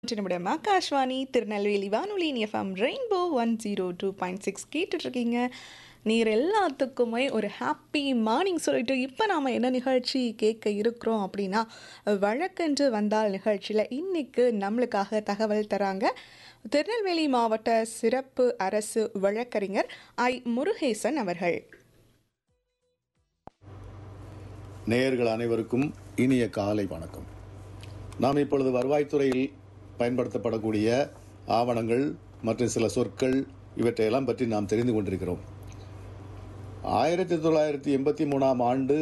நம்முடைய ஆகாஷ்வாணி திருநெல்வேலி வானொலி FM rainbow one zero two point six கேட்டுட்ருக்கீங்க நீர் எல்லாத்துக்குமே ஒரு ஹாப்பி மார்னிங் சொல்லிட்டு இப்போ நாம் என்ன நிகழ்ச்சி கேட்க இருக்கிறோம் அப்படின்னா வழக்கென்று வந்தால் நிகழ்ச்சியில் இன்னைக்கு நம்மளுக்காக தகவல் தராங்க திருநெல்வேலி மாவட்ட சிறப்பு அரசு வழக்கறிஞர் ஐ முருகேசன் அவர்கள் நேயர்கள் அனைவருக்கும் இனிய காலை வணக்கம் நாம் இப்பொழுது வருவாய்த்துறையில் பயன்படுத்தப்படக்கூடிய ஆவணங்கள் மற்றும் சில சொற்கள் இவற்றையெல்லாம் பற்றி நாம் தெரிந்து கொண்டிருக்கிறோம் ஆயிரத்தி தொள்ளாயிரத்தி எண்பத்தி மூணாம் ஆண்டு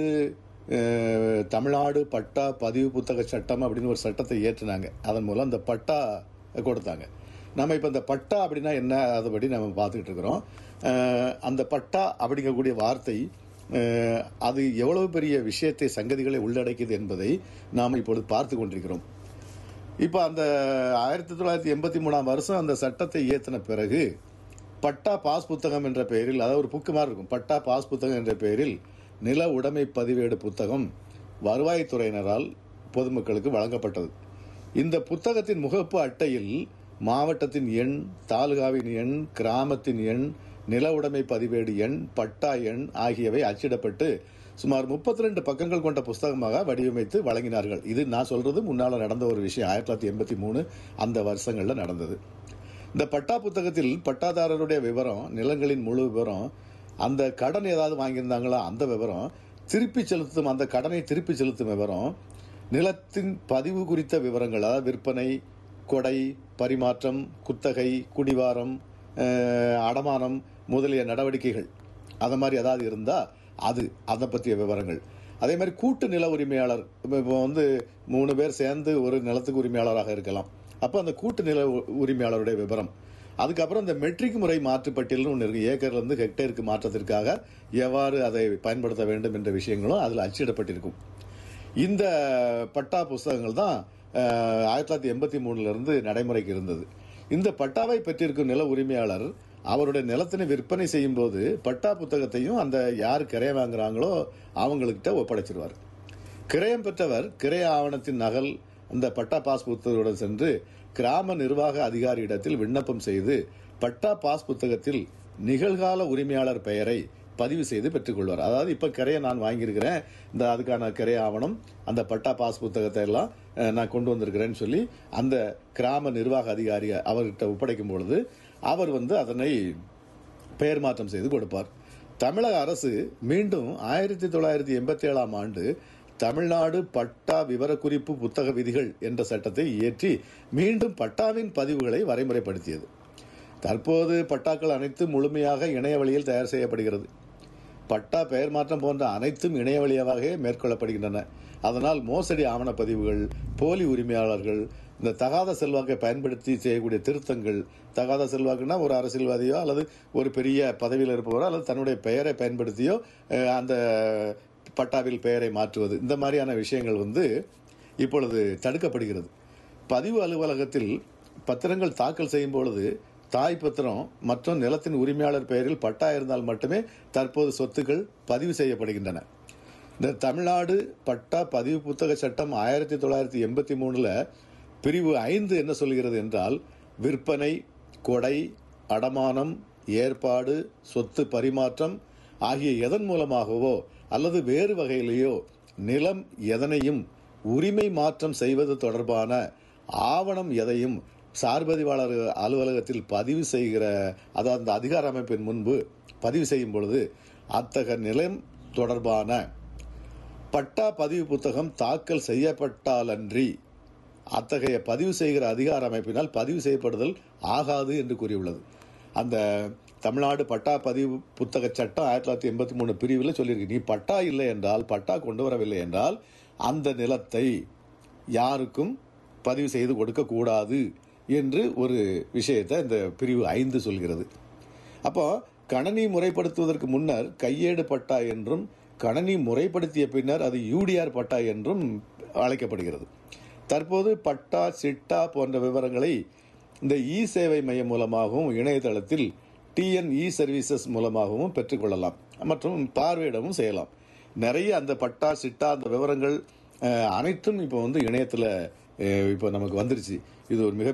அஹ், தமிழ்நாடு பட்டா பதிவு புத்தக சட்டம் அப்படின்னு ஒரு சட்டத்தை ஏற்றினாங்க அதன் மூலம் அந்த பட்டா கொடுத்தாங்க நம்ம இப்போ இந்த பட்டா அப்படின்னா என்ன அதுபடி நம்ம பார்த்துக்கிட்டு இருக்கிறோம் அஹ், அந்த பட்டா அப்படிங்கக்கூடிய வார்த்தை அஹ், அது எவ்வளவு பெரிய விஷயத்தை சங்கதிகளை உள்ளடக்கியது என்பதை நாம் இப்பொழுது பார்த்து கொண்டிருக்கிறோம் இப்போ அந்த ஆயிரத்தி தொள்ளாயிரத்தி எண்பத்தி மூணாம் வருஷம் அந்த சட்டத்தை இயற்றின பிறகு பட்டா பாஸ் புத்தகம் என்ற பெயரில் அதாவது ஒரு புக்கு மாதிரி இருக்கும் பட்டா பாஸ் புத்தகம் என்ற பெயரில் நில உடைமை பதிவேடு புத்தகம் வருவாய்த்துறையினரால் பொதுமக்களுக்கு வழங்கப்பட்டது இந்த புத்தகத்தின் முகப்பு அட்டையில் மாவட்டத்தின் எண் தாலுகாவின் எண் கிராமத்தின் எண் நில உடைமை பதிவேடு எண் பட்டா எண் ஆகியவை அச்சிடப்பட்டு சுமார் 32 பக்கங்கள் கொண்ட புஸ்தகமாக வடிவமைத்து வழங்கினார்கள் இது நான் சொல்றது முன்னால நடந்த ஒரு விஷயம் ஆயிரத்தி தொள்ளாயிரத்தி எண்பத்தி மூணு அந்த வருஷங்கள்ல நடந்தது இந்த பட்டா புத்தகத்தில் பட்டாதாரருடைய விவரம் நிலங்களின் முழு விவரம் அந்த கடன் ஏதாவது வாங்கியிருந்தாங்களா அந்த விவரம் திருப்பி செலுத்தும் அந்த கடனை திருப்பி செலுத்தும் விவரம் நிலத்தின் பதிவு குறித்த விவரங்கள் அதாவது விற்பனை கொடை பரிமாற்றம் குத்தகை குடிவாரம் அஹ், அடமானம் முதலிய நடவடிக்கைகள் அது மாதிரி ஏதாவது இருந்தால் அது அதை பற்றிய விவரங்கள் அதே மாதிரி கூட்டு நில உரிமையாளர் இப்போ இப்போ வந்து மூணு பேர் சேர்ந்து ஒரு நிலத்துக்கு உரிமையாளராக இருக்கலாம் அப்போ அந்த கூட்டு நில உ- உரிமையாளருடைய விவரம் அதுக்கப்புறம் இந்த மெட்ரிக் முறை மாற்று பட்டியல்னு ஒன்று இருக்குது ஏக்கர்லேருந்து ஹெக்டேருக்கு மாற்றத்திற்காக எவ்வாறு அதை பயன்படுத்த வேண்டும் என்ற விஷயங்களும் அதில் அச்சிடப்பட்டிருக்கும் இந்த பட்டா புஸ்தகங்கள் தான் அஹ், ஆயிரத்தி தொள்ளாயிரத்தி எண்பத்தி மூணுலேருந்து நடைமுறைக்கு இருந்தது இந்த பட்டாவை பெற்றிருக்கும் நில உரிமையாளர் அவருடைய நிலத்தினை விற்பனை செய்யும் போது பட்டா புத்தகத்தையும் அந்த யார் கிரைய வாங்குறாங்களோ அவங்கக்கிட்ட ஒப்படைச்சிருவார் கிரயம் பெற்றவர் கிரைய ஆவணத்தின் நகல் அந்த பட்டா பாஸ் புத்தகத்துடன் சென்று கிராம நிர்வாக அதிகாரியிடத்தில் விண்ணப்பம் செய்து பட்டா பாஸ் புத்தகத்தில் நிகழ்கால உரிமையாளர் பெயரை பதிவு செய்து பெற்றுக்கொள்வார் அதாவது இப்போ கிரைய நான் வாங்கியிருக்கிறேன் இந்த அதுக்கான கிரைய ஆவணம் அந்த பட்டா பாஸ் புத்தகத்தை எல்லாம் அஹ், நான் கொண்டு வந்திருக்கிறேன்னு சொல்லி அந்த கிராம நிர்வாக அதிகாரி அவர்கிட்ட ஒப்படைக்கும் பொழுது அவர் வந்து அதனை பெயர் மாற்றம் செய்து கொடுப்பார் தமிழக அரசு மீண்டும் ஆயிரத்தி தொள்ளாயிரத்தி எண்பத்தி ஏழாம் ஆண்டு தமிழ்நாடு பட்டா விவரக்குறிப்பு புத்தக விதிகள் என்ற சட்டத்தை இயற்றி மீண்டும் பட்டாவின் பதிவுகளை வரைமுறைப்படுத்தியது தற்போது பட்டாக்கள் அனைத்தும் முழுமையாக இணைய வழியில் தயார் செய்யப்படுகிறது பட்டா பெயர் மாற்றம் போன்ற அனைத்தும் இணைய வழியாகவே மேற்கொள்ளப்படுகின்றன அதனால் மோசடி ஆவணப்பதிவுகள் போலி உரிமையாளர்கள் இந்த தகாத செல்வாக்கை பயன்படுத்தி செய்யக்கூடிய திருத்தங்கள் தகாத செல்வாக்குன்னா ஒரு அரசியல்வாதியோ அல்லது ஒரு பெரிய பதவியில் இருப்பவரோ அல்லது தன்னுடைய பெயரை பயன்படுத்தியோ அஹ், அந்த பட்டாவில் பெயரை மாற்றுவது இந்த மாதிரியான விஷயங்கள் வந்து இப்பொழுது தடுக்கப்படுகிறது பதிவு அலுவலகத்தில் பத்திரங்கள் தாக்கல் செய்யும் பொழுது தாய் பத்திரம் மற்றும் நிலத்தின் உரிமையாளர் பெயரில் பட்டா இருந்தால் மட்டுமே தற்போது சொத்துக்கள் பதிவு செய்யப்படுகின்றன இந்த தமிழ்நாடு பட்டா பதிவு புத்தக சட்டம் ஆயிரத்தி தொள்ளாயிரத்தி எண்பத்தி மூணுல பிரிவு ஐந்து என்ன சொல்கிறது என்றால் விற்பனை கொடை அடமானம் ஏற்பாடு சொத்து பரிமாற்றம் ஆகிய எதன் மூலமாகவோ அல்லது வேறு வகையிலேயோ நிலம் எதனையும் உரிமை மாற்றம் செய்வது தொடர்பான ஆவணம் எதையும் சார்பதிவாளர் அலுவலகத்தில் பதிவு செய்கிற அதாவது அந்த அதிகார அமைப்பின் முன்பு பதிவு செய்யும் பொழுது அத்தகைய நிலம் தொடர்பான பட்டா பதிவு புத்தகம் தாக்கல் செய்யப்பட்டாலன்றி அத்தகைய பதிவு செய்கிற அதிகார அமைப்பினால் பதிவு செய்யப்படுதல் ஆகாது என்று கூறியுள்ளது அந்த தமிழ்நாடு பட்டா பதிவு புத்தக சட்டம் ஆயிரத்தி தொள்ளாயிரத்தி எண்பத்தி மூணு பிரிவில் சொல்லியிருக்கு நீ பட்டா இல்லை என்றால் பட்டா கொண்டு வரவில்லை என்றால் அந்த நிலத்தை யாருக்கும் பதிவு செய்து கொடுக்க கூடாது என்று ஒரு விஷயத்தை இந்த பிரிவு ஐந்து சொல்கிறது அப்போ கணனி முறைப்படுத்துவதற்கு முன்னர் கையேடு பட்டா என்றும் கணனி முறைப்படுத்திய பின்னர் அது யூடிஆர் பட்டா என்றும் அழைக்கப்படுகிறது தற்போது பட்டா சிட்டா போன்ற விவரங்களை இந்த இ சேவை மையம் மூலமாகவும் இணையதளத்தில் டிஎன் இ சர்வீசஸ் மூலமாகவும் பெற்றுக்கொள்ளலாம் மற்றும் பார்வையிடவும் செய்யலாம் நிறைய அந்த பட்டா சிட்டா அந்த விவரங்கள் அஹ், அனைத்தும் இப்போ வந்து இணையத்தில் இப்போ நமக்கு வந்துருச்சு இது ஒரு மிக